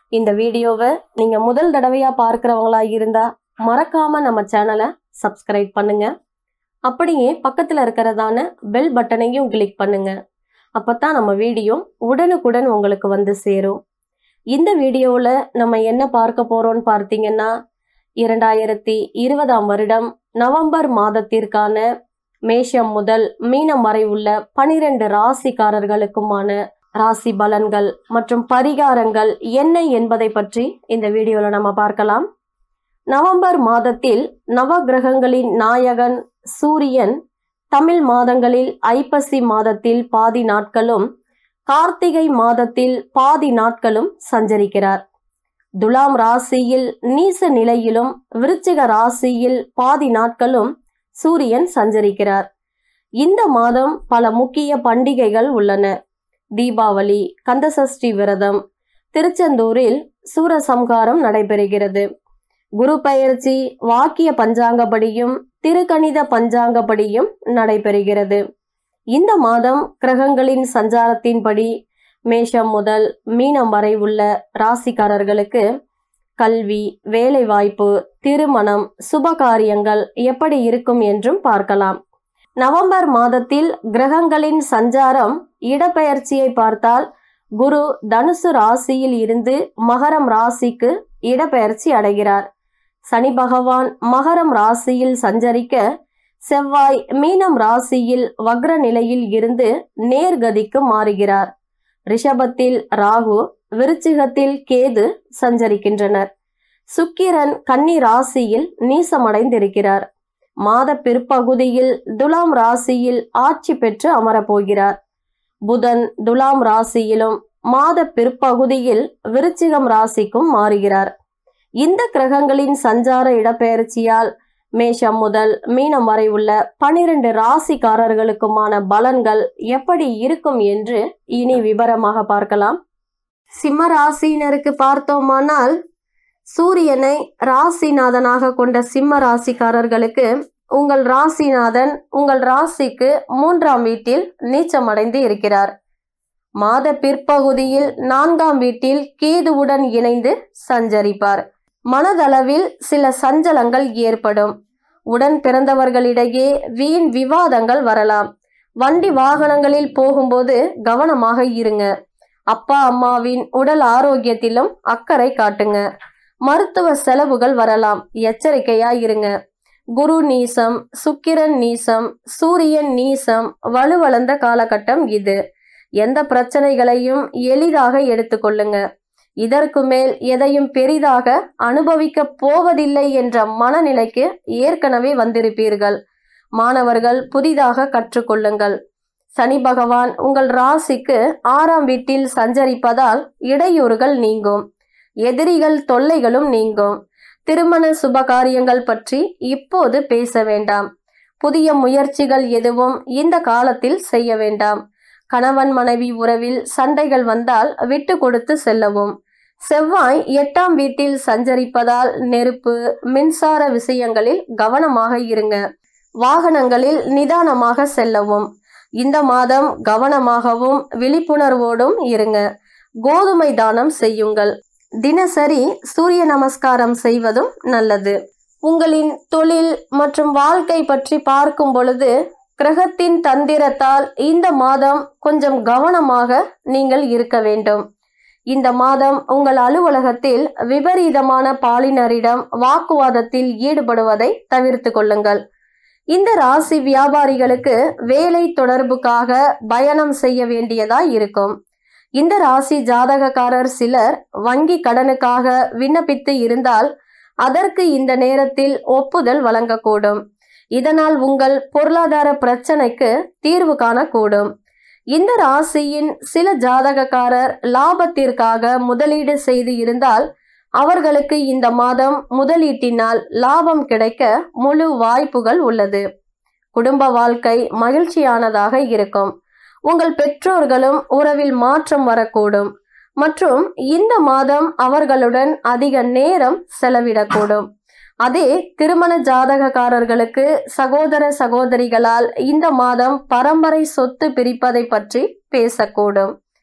இந்த வீடியோவை நீங்க முதல் தடவையா பார்க்கிறவங்களா இருந்தா மறக்காம நம்ம சேனலை சப்ஸ்கிரைப் பண்ணுங்க அப்படியே பக்கத்துல இருக்கிறதான பெல் பட்டனையும் கிளிக் பண்ணுங்க அப்பதான் நம்ம வீடியோ உடனுக்குடன் உங்களுக்கு வந்து சேரும் இந்த வீடியோவில் நம்ம என்ன பார்க்க போறோம்னு பார்த்தீங்கன்னா இரண்டாயிரத்தி இருபதாம் வருடம் நவம்பர் மாதத்திற்கான மேஷம் முதல் மீனம் வரை உள்ள பனிரெண்டு ராசிக்காரர்களுக்குமான ராசி பலன்கள் மற்றும் பரிகாரங்கள் என்ன என்பதை பற்றி இந்த வீடியோல நம்ம பார்க்கலாம் நவம்பர் மாதத்தில் நவகிரகங்களின் நாயகன் சூரியன் தமிழ் மாதங்களில் ஐப்பசி மாதத்தில் பாதி நாட்களும் கார்த்திகை மாதத்தில் பாதி நாட்களும் சஞ்சரிக்கிறார் துலாம் ராசியில் நீச நிலையிலும் விருச்சிக ராசியில் பாதி நாட்களும் சூரியன் சஞ்சரிக்கிறார் இந்த மாதம் பல முக்கிய பண்டிகைகள் உள்ளன தீபாவளி கந்தசஷ்டி விரதம் திருச்செந்தூரில் சூரசம்ஹாரம் நடைபெறுகிறது குரு பெயர்ச்சி வாக்கிய பஞ்சாங்கப்படியும் திருக்கணித பஞ்சாங்கப்படியும் நடைபெறுகிறது இந்த மாதம் கிரகங்களின் சஞ்சாரத்தின்படி மேஷம் முதல் மீனம் வரை உள்ள ராசிக்காரர்களுக்கு கல்வி வேலைவாய்ப்பு திருமணம் சுபகாரியங்கள் எப்படி இருக்கும் என்றும் பார்க்கலாம் நவம்பர் மாதத்தில் கிரகங்களின் சஞ்சாரம் இடப்பெயர்ச்சியை பார்த்தால் குரு தனுசு ராசியில் இருந்து மகரம் ராசிக்கு இடப்பெயர்ச்சி அடைகிறார் சனி பகவான் மகரம் ராசியில் சஞ்சரிக்க செவ்வாய் மீனம் ராசியில் வக்ர நிலையில் இருந்து நேர்கதிக்கு மாறுகிறார் ரிஷபத்தில் ராகு விருச்சிகத்தில் கேது சஞ்சரிக்கின்றனர் சுக்கிரன் கன்னி ராசியில் நீசமடைந்திருக்கிறார் மாத பிற்பகுதியில் துலாம் ராசியில் ஆட்சி பெற்று அமரப்போகிறார் புதன் துலாம் ராசியிலும் மாத பிற்பகுதியில் விருச்சிகம் ராசிக்கும் மாறுகிறார் இந்த கிரகங்களின் சஞ்சார இடப்பெயர்ச்சியால் மேஷம் முதல் மீனம் வரை உள்ள பனிரெண்டு ராசிக்காரர்களுக்குமான பலன்கள் எப்படி இருக்கும் என்று இனி விவரமாக பார்க்கலாம் சிம்ம ராசியினருக்கு பார்த்தோமானால் சூரியனை ராசிநாதனாக கொண்ட சிம்ம ராசிக்காரர்களுக்கு உங்கள் ராசிநாதன் உங்கள் ராசிக்கு மூன்றாம் வீட்டில் நீச்சமடைந்து இருக்கிறார் மாத பிற்பகுதியில் நான்காம் வீட்டில் கேதுவுடன் இணைந்து சஞ்சரிப்பார் மனதளவில் சில சஞ்சலங்கள் ஏற்படும் உடன் பிறந்தவர்களிடையே வீண் விவாதங்கள் வரலாம் வண்டி வாகனங்களில் போகும்போது கவனமாக இருங்க அப்பா அம்மாவின் உடல் ஆரோக்கியத்திலும் அக்கறை காட்டுங்க மருத்துவ செலவுகள் வரலாம் எச்சரிக்கையா இருங்க குரு நீசம் சுக்கிரன் நீசம் சூரியன் நீசம் வலுவளர்ந்த காலகட்டம் இது எந்த பிரச்சனைகளையும் எளிதாக எடுத்துக்கொள்ளுங்க இதற்கு மேல் எதையும் பெரிதாக அனுபவிக்க போவதில்லை என்ற மனநிலைக்கு ஏற்கனவே வந்திருப்பீர்கள் மாணவர்கள் புதிதாக கற்றுக்கொள்ளுங்கள் சனி பகவான் உங்கள் ராசிக்கு ஆறாம் வீட்டில் சஞ்சரிப்பதால் இடையூறுகள் நீங்கும் எதிரிகள் தொல்லைகளும் நீங்கும் திருமண சுபகாரியங்கள் பற்றி இப்போது பேச வேண்டாம் புதிய முயற்சிகள் எதுவும் இந்த காலத்தில் செய்ய வேண்டாம் கணவன் மனைவி உறவில் சண்டைகள் வந்தால் விட்டு கொடுத்து செல்லவும் செவ்வாய் எட்டாம் வீட்டில் சஞ்சரிப்பதால் நெருப்பு மின்சார விஷயங்களில் கவனமாக இருங்க வாகனங்களில் நிதானமாக செல்லவும் இந்த மாதம் கவனமாகவும் விழிப்புணர்வோடும் இருங்க கோதுமை தானம் செய்யுங்கள் தினசரி சூரிய நமஸ்காரம் செய்வதும் நல்லது உங்களின் தொழில் மற்றும் வாழ்க்கை பற்றி பார்க்கும் பொழுது கிரகத்தின் தந்திரத்தால் இந்த மாதம் கொஞ்சம் கவனமாக நீங்கள் இருக்க வேண்டும் இந்த மாதம் உங்கள் அலுவலகத்தில் விபரீதமான பாலினரிடம் வாக்குவாதத்தில் ஈடுபடுவதை தவிர்த்து கொள்ளுங்கள் இந்த ராசி வியாபாரிகளுக்கு வேலை தொடர்புக்காக பயணம் செய்ய வேண்டியதாய் இருக்கும் இந்த ராசி ஜாதகக்காரர் சிலர் வங்கி கடனுக்காக விண்ணப்பித்து இருந்தால் அதற்கு இந்த நேரத்தில் ஒப்புதல் வழங்கக்கூடும் இதனால் உங்கள் பொருளாதார பிரச்சனைக்கு தீர்வு காணக்கூடும் இந்த ராசியின் சில ஜாதகக்காரர் லாபத்திற்காக முதலீடு செய்து இருந்தால் அவர்களுக்கு இந்த மாதம் முதலீட்டினால் லாபம் கிடைக்க முழு வாய்ப்புகள் உள்ளது குடும்ப வாழ்க்கை மகிழ்ச்சியானதாக இருக்கும் உங்கள் பெற்றோர்களும் உறவில் மாற்றம் வரக்கூடும் மற்றும் இந்த மாதம் அவர்களுடன் அதிக நேரம் செலவிடக்கூடும் அதே திருமண ஜாதகக்காரர்களுக்கு சகோதர சகோதரிகளால் இந்த மாதம் பரம்பரை சொத்து பிரிப்பதை பற்றி பேசக்கூடும்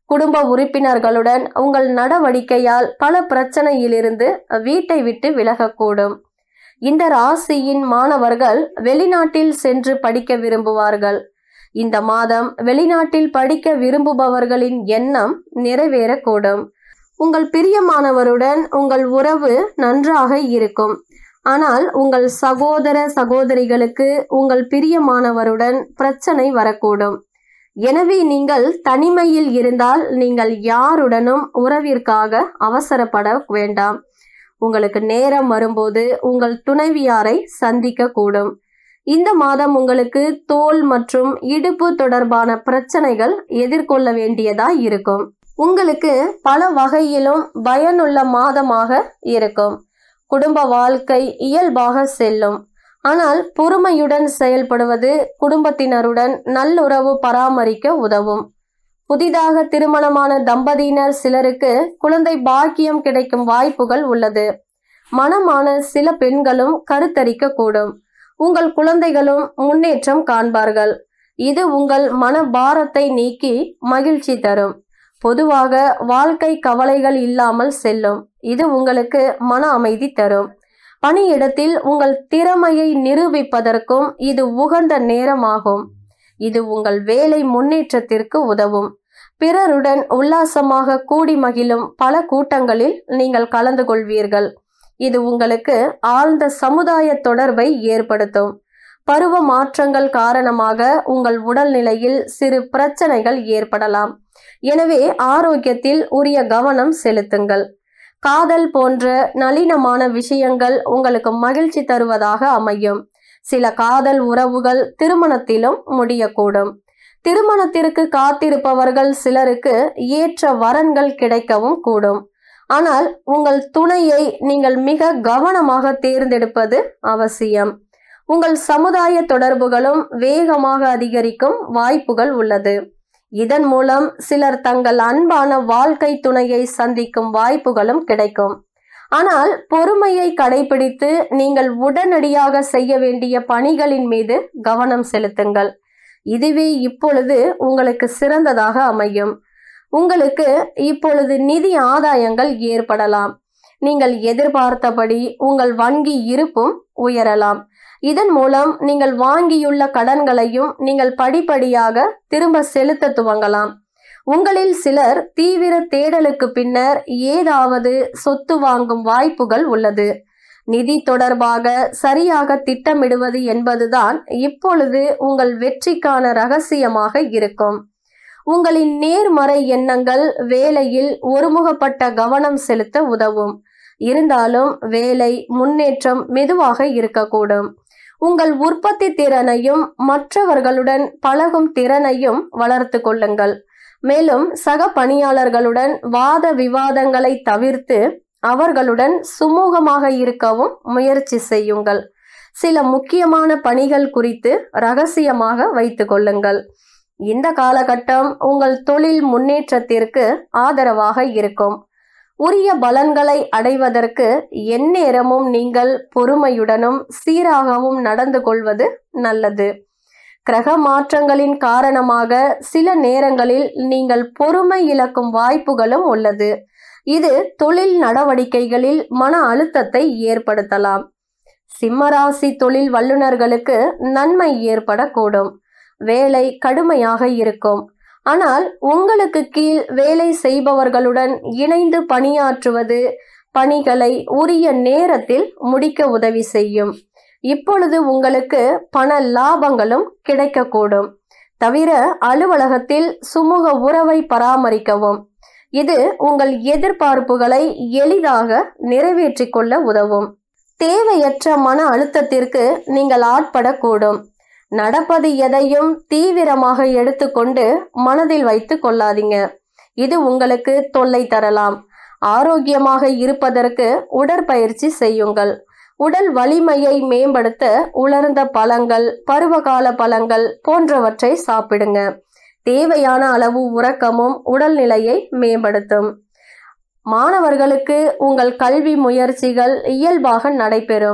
குடும்ப உறுப்பினர்களுடன் உங்கள் நடவடிக்கையால் பல பிரச்சனையிலிருந்து வீட்டை விட்டு விலகக்கூடும் இந்த ராசியின் மாணவர்கள் வெளிநாட்டில் சென்று படிக்க விரும்புவார்கள் இந்த மாதம் வெளிநாட்டில் படிக்க விரும்புபவர்களின் எண்ணம் நிறைவேறக்கூடும் உங்கள் பிரியமானவருடன் உங்கள் உறவு நன்றாக இருக்கும் ஆனால் உங்கள் சகோதர சகோதரிகளுக்கு உங்கள் பிரியமானவருடன் பிரச்சனை வரக்கூடும் எனவே நீங்கள் தனிமையில் இருந்தால் நீங்கள் யாருடனும் உறவிற்காக அவசரப்பட வேண்டாம் உங்களுக்கு நேரம் வரும்போது உங்கள் துணைவியாரை சந்திக்க கூடும் இந்த மாதம் உங்களுக்கு தோல் மற்றும் இடுப்பு தொடர்பான பிரச்சனைகள் எதிர்கொள்ள வேண்டியதாய் இருக்கும் உங்களுக்கு பல வகையிலும் பயனுள்ள மாதமாக இருக்கும் குடும்ப வாழ்க்கை இயல்பாக செல்லும் ஆனால் பொறுமையுடன் செயல்படுவது குடும்பத்தினருடன் நல்லுறவு பராமரிக்க உதவும் புதிதாக திருமணமான தம்பதியினர் சிலருக்கு குழந்தை பாக்கியம் கிடைக்கும் வாய்ப்புகள் உள்ளது மனமான சில பெண்களும் கருத்தரிக்க கூடும் உங்கள் குழந்தைகளும் முன்னேற்றம் காண்பார்கள் இது உங்கள் மன பாரத்தை நீக்கி மகிழ்ச்சி தரும் பொதுவாக வாழ்க்கை கவலைகள் இல்லாமல் செல்லும் இது உங்களுக்கு மன அமைதி தரும் பணியிடத்தில் உங்கள் திறமையை நிரூபிப்பதற்கும் இது உகந்த நேரமாகும் இது உங்கள் வேலை முன்னேற்றத்திற்கு உதவும் பிறருடன் உல்லாசமாக கூடி மகிழும் பல கூட்டங்களில் நீங்கள் கலந்து கொள்வீர்கள் இது உங்களுக்கு ஆழ்ந்த சமுதாய தொடர்பை ஏற்படுத்தும் பருவ மாற்றங்கள் காரணமாக உங்கள் உடல்நிலையில் சிறு பிரச்சனைகள் ஏற்படலாம் எனவே ஆரோக்கியத்தில் உரிய கவனம் செலுத்துங்கள் காதல் போன்ற நளினமான விஷயங்கள் உங்களுக்கு மகிழ்ச்சி தருவதாக அமையும் சில காதல் உறவுகள் திருமணத்திலும் முடியக்கூடும் திருமணத்திற்கு காத்திருப்பவர்கள் சிலருக்கு ஏற்ற வரன்கள் கிடைக்கவும் கூடும் ஆனால் உங்கள் துணையை நீங்கள் மிக கவனமாக தேர்ந்தெடுப்பது அவசியம் உங்கள் சமுதாய தொடர்புகளும் வேகமாக அதிகரிக்கும் வாய்ப்புகள் உள்ளது இதன் மூலம் சிலர் தங்கள் அன்பான வாழ்க்கை துணையை சந்திக்கும் வாய்ப்புகளும் கிடைக்கும் ஆனால் பொறுமையை கடைபிடித்து நீங்கள் உடனடியாக செய்ய வேண்டிய பணிகளின் மீது கவனம் செலுத்துங்கள் இதுவே இப்பொழுது உங்களுக்கு சிறந்ததாக அமையும் உங்களுக்கு இப்பொழுது நிதி ஆதாயங்கள் ஏற்படலாம் நீங்கள் எதிர்பார்த்தபடி உங்கள் வங்கி இருப்பும் உயரலாம் இதன் மூலம் நீங்கள் வாங்கியுள்ள கடன்களையும் நீங்கள் படிப்படியாக திரும்ப செலுத்த துவங்கலாம் உங்களில் சிலர் தீவிர தேடலுக்கு பின்னர் ஏதாவது சொத்து வாங்கும் வாய்ப்புகள் உள்ளது நிதி தொடர்பாக சரியாக திட்டமிடுவது என்பதுதான் இப்பொழுது உங்கள் வெற்றிக்கான ரகசியமாக இருக்கும் உங்களின் நேர்மறை எண்ணங்கள் வேலையில் ஒருமுகப்பட்ட கவனம் செலுத்த உதவும் இருந்தாலும் வேலை முன்னேற்றம் மெதுவாக இருக்கக்கூடும் உங்கள் உற்பத்தி திறனையும் மற்றவர்களுடன் பழகும் திறனையும் வளர்த்து கொள்ளுங்கள் மேலும் சக பணியாளர்களுடன் வாத விவாதங்களை தவிர்த்து அவர்களுடன் சுமூகமாக இருக்கவும் முயற்சி செய்யுங்கள் சில முக்கியமான பணிகள் குறித்து ரகசியமாக வைத்து கொள்ளுங்கள் இந்த காலகட்டம் உங்கள் தொழில் முன்னேற்றத்திற்கு ஆதரவாக இருக்கும் உரிய பலன்களை அடைவதற்கு எந்நேரமும் நீங்கள் பொறுமையுடனும் சீராகவும் நடந்து கொள்வது நல்லது கிரக மாற்றங்களின் காரணமாக சில நேரங்களில் நீங்கள் பொறுமை இழக்கும் வாய்ப்புகளும் உள்ளது இது தொழில் நடவடிக்கைகளில் மன அழுத்தத்தை ஏற்படுத்தலாம் சிம்மராசி தொழில் வல்லுநர்களுக்கு நன்மை ஏற்படக்கூடும் வேலை கடுமையாக இருக்கும் ஆனால் உங்களுக்கு கீழ் வேலை செய்பவர்களுடன் இணைந்து பணியாற்றுவது பணிகளை உரிய நேரத்தில் முடிக்க உதவி செய்யும் இப்பொழுது உங்களுக்கு பண லாபங்களும் கிடைக்கக்கூடும் தவிர அலுவலகத்தில் சுமூக உறவை பராமரிக்கவும் இது உங்கள் எதிர்பார்ப்புகளை எளிதாக நிறைவேற்றிக் கொள்ள உதவும் தேவையற்ற மன அழுத்தத்திற்கு நீங்கள் ஆட்படக்கூடும் நடப்பது எதையும் தீவிரமாக எடுத்துக்கொண்டு மனதில் வைத்து கொள்ளாதீங்க இது உங்களுக்கு தொல்லை தரலாம் ஆரோக்கியமாக இருப்பதற்கு உடற்பயிற்சி செய்யுங்கள் உடல் வலிமையை மேம்படுத்த உலர்ந்த பழங்கள் பருவகால பழங்கள் போன்றவற்றை சாப்பிடுங்க தேவையான அளவு உறக்கமும் உடல்நிலையை மேம்படுத்தும் மாணவர்களுக்கு உங்கள் கல்வி முயற்சிகள் இயல்பாக நடைபெறும்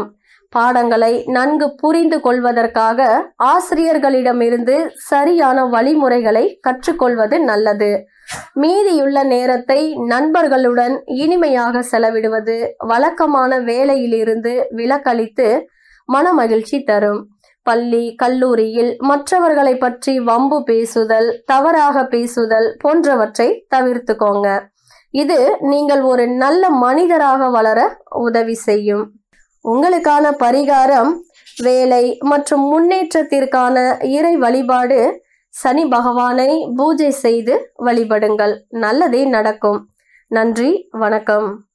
பாடங்களை நன்கு புரிந்து கொள்வதற்காக ஆசிரியர்களிடமிருந்து சரியான வழிமுறைகளை கற்றுக்கொள்வது நல்லது மீதியுள்ள நேரத்தை நண்பர்களுடன் இனிமையாக செலவிடுவது வழக்கமான வேலையிலிருந்து விலக்களித்து மனமகிழ்ச்சி தரும் பள்ளி கல்லூரியில் மற்றவர்களை பற்றி வம்பு பேசுதல் தவறாக பேசுதல் போன்றவற்றை தவிர்த்துக்கோங்க இது நீங்கள் ஒரு நல்ல மனிதராக வளர உதவி செய்யும் உங்களுக்கான பரிகாரம் வேலை மற்றும் முன்னேற்றத்திற்கான இறை வழிபாடு சனி பகவானை பூஜை செய்து வழிபடுங்கள் நல்லதே நடக்கும் நன்றி வணக்கம்